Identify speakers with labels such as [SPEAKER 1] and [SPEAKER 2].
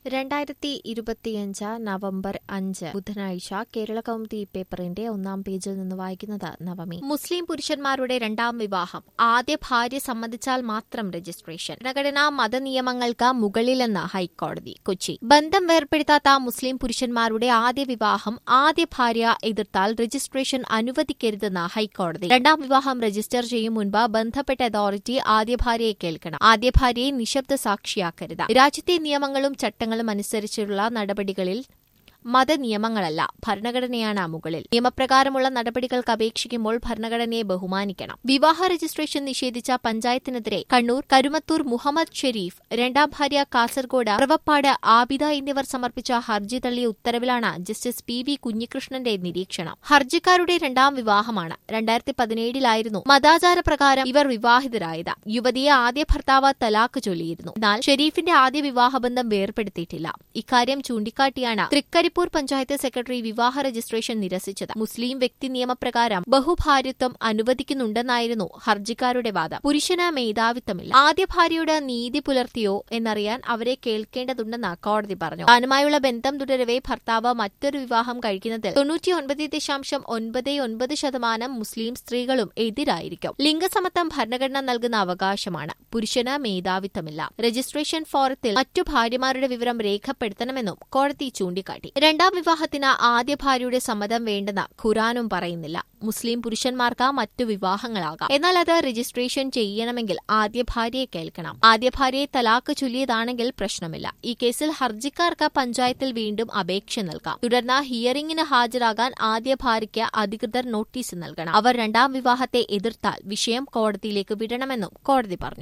[SPEAKER 1] രണ്ടായിരത്തി ഇരുപത്തിയഞ്ച് നവംബർ അഞ്ച് ബുധനാഴ്ച കേരള കൗമുദി പേപ്പറിന്റെ ഒന്നാം പേജിൽ നിന്ന് വായിക്കുന്നത് നവമി മുസ്ലിം പുരുഷന്മാരുടെ രണ്ടാം വിവാഹം ആദ്യ ഭാര്യ സമ്മതിച്ചാൽ മാത്രം രജിസ്ട്രേഷൻ ഭരണഘടനാ മതനിയമങ്ങൾക്ക് മുകളിലെന്ന് ഹൈക്കോടതി കൊച്ചി ബന്ധം വേർപ്പെടുത്താത്ത മുസ്ലിം പുരുഷന്മാരുടെ ആദ്യ വിവാഹം ആദ്യ ഭാര്യ എതിർത്താൽ രജിസ്ട്രേഷൻ അനുവദിക്കരുതെന്ന് ഹൈക്കോടതി രണ്ടാം വിവാഹം രജിസ്റ്റർ ചെയ്യും മുൻപ് ബന്ധപ്പെട്ട അതോറിറ്റി ആദ്യ ഭാര്യയെ കേൾക്കണം ആദ്യ ഭാര്യയെ നിശബ്ദ സാക്ഷിയാക്കരുത് രാജ്യത്തെ നിയമങ്ങളും ചട്ടങ്ങളും അനുസരിച്ചുള്ള നടപടികളിൽ മതനിയമങ്ങളല്ല ഭരണഘടനയാണ് മുകളിൽ നിയമപ്രകാരമുള്ള നടപടികൾക്ക് അപേക്ഷിക്കുമ്പോൾ ഭരണഘടനയെ ബഹുമാനിക്കണം വിവാഹ രജിസ്ട്രേഷൻ നിഷേധിച്ച പഞ്ചായത്തിനെതിരെ കണ്ണൂർ കരുമത്തൂർ മുഹമ്മദ് ഷെരീഫ് രണ്ടാം ഭാര്യ കാസർഗോഡ് അറവപ്പാട് ആബിദ എന്നിവർ സമർപ്പിച്ച ഹർജി തള്ളിയ ഉത്തരവിലാണ് ജസ്റ്റിസ് പി വി കുഞ്ഞികൃഷ്ണന്റെ നിരീക്ഷണം ഹർജിക്കാരുടെ രണ്ടാം വിവാഹമാണ് രണ്ടായിരത്തി പതിനേഴിലായിരുന്നു മതാചാരപ്രകാരം ഇവർ വിവാഹിതരായത് യുവതിയെ ആദ്യ ഭർത്താവ് തലാക്ക് ചൊല്ലിയിരുന്നു എന്നാൽ ഷെരീഫിന്റെ ആദ്യ വിവാഹബന്ധം വേർപ്പെടുത്തിയിട്ടില്ല ഇക്കാര്യം ചൂണ്ടിക്കാട്ടിയാണ് തൃക്കരിപ്പൂർ പഞ്ചായത്ത് സെക്രട്ടറി വിവാഹ രജിസ്ട്രേഷൻ നിരസിച്ചത് മുസ്ലിം വ്യക്തി നിയമപ്രകാരം ബഹുഭാര്യത്വം അനുവദിക്കുന്നുണ്ടെന്നായിരുന്നു ഹർജിക്കാരുടെ വാദം പുരുഷന് മേധാവിത്വമില്ല ആദ്യ ഭാര്യയോട് നീതി പുലർത്തിയോ എന്നറിയാൻ അവരെ കേൾക്കേണ്ടതുണ്ടെന്ന് കോടതി പറഞ്ഞു താനുമായുള്ള ബന്ധം തുടരവെ ഭർത്താവ് മറ്റൊരു വിവാഹം കഴിക്കുന്നതിൽ തൊണ്ണൂറ്റിയൊൻപത് ദശാംശം ഒൻപത് ഒൻപത് ശതമാനം മുസ്ലിം സ്ത്രീകളും എതിരായിരിക്കും ലിംഗസമത്വം ഭരണഘടന നൽകുന്ന അവകാശമാണ് പുരുഷന് മേധാവിത്വമില്ല രജിസ്ട്രേഷൻ ഫോറത്തിൽ മറ്റു ഭാര്യമാരുടെ വിവരം രേഖപ്പെടുത്തണമെന്നും കോടതി ചൂണ്ടിക്കാട്ടി രണ്ടാം വിവാഹത്തിന് ആദ്യ ഭാര്യയുടെ സമ്മതം വേണ്ടെന്ന് ഖുറാനും പറയുന്നില്ല മുസ്ലിം പുരുഷന്മാർക്ക് മറ്റു വിവാഹങ്ങളാകാം എന്നാൽ അത് രജിസ്ട്രേഷൻ ചെയ്യണമെങ്കിൽ ആദ്യ ഭാര്യയെ കേൾക്കണം ആദ്യ ഭാര്യയെ തലാക്ക് ചൊല്ലിയതാണെങ്കിൽ പ്രശ്നമില്ല ഈ കേസിൽ ഹർജിക്കാർക്ക് പഞ്ചായത്തിൽ വീണ്ടും അപേക്ഷ നൽകാം തുടർന്ന് ഹിയറിംഗിന് ഹാജരാകാൻ ആദ്യ ഭാര്യയ്ക്ക് അധികൃതർ നോട്ടീസ് നൽകണം അവർ രണ്ടാം വിവാഹത്തെ എതിർത്താൽ വിഷയം കോടതിയിലേക്ക് വിടണമെന്നും കോടതി പറഞ്ഞു